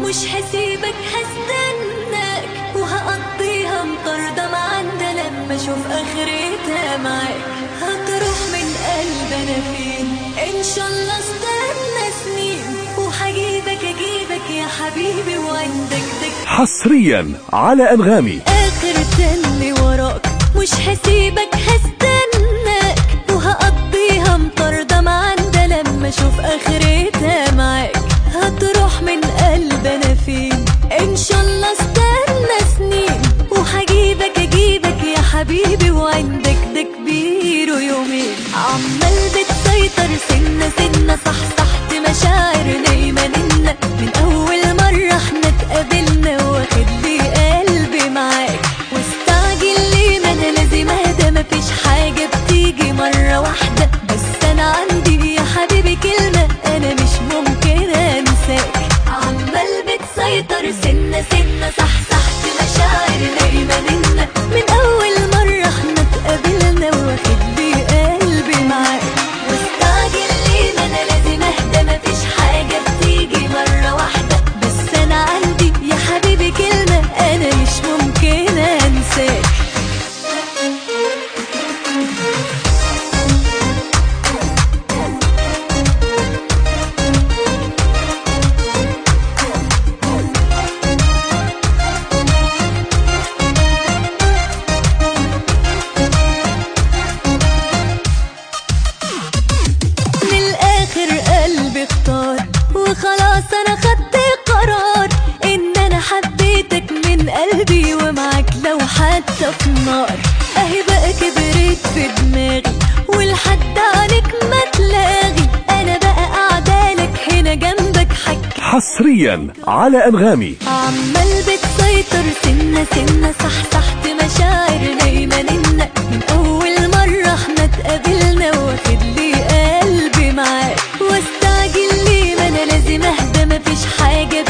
مش هسيبك هستناك وهقضيها مطاردة معانا لما اشوف اخرتها معاك هتروح من قلب انا فين ان شاء الله استنى سنين وهجيبك اجيبك يا حبيبي وعندك دك حصريا على أنغامي اخر تاني وراك مش هسيبك هستناك وهقضيها مطاردة معانا لما اشوف اخرتها معاك هتروح من قلب انا فين ان شاء الله استنى سنين وهجيبك اجيبك يا حبيبي وعندك ده كبير ويومين عمال بتسيطر سنة سنة صح صحت مشاعر نايمة ننا من اول مرة احنا اتقابلنا واخد لي قلبي معاك واستعجل ليه ما انا لازم اهدى مفيش حاجة بتيجي مرة واحدة بس انا عندي يا حبيبي كلمة انا مش ممكن انساك عمال بتسيطر سنة سنة صح صحت مشاعر نايمة ننا من اول مرة احنا اتقابلنا واخد لي قلبي معاك واستعجل ليه ما انا لازم اهدى مفيش حاجة بتيجي مرة واحدة بس انا عندي يا حبيبي كلمة انا مش ممكن انساك من الاخر قلبي اختار وخلاص انا خدت قرار ان انا حبيتك من قلبي ومعاك لو حتى في نار اهي بقى كبرت في دماغي ولحد عنك ما تلاغي انا بقى قاعدالك هنا جنبك حكي حصريا على أنغامي عمال بتسيطر سنة سنة صح صحت مشاعر نايمة ننا من أول مرة احنا اتقابلنا واخد لي قلبي معاك واستعجل ليه ما أنا لازم أهدى مفيش حاجة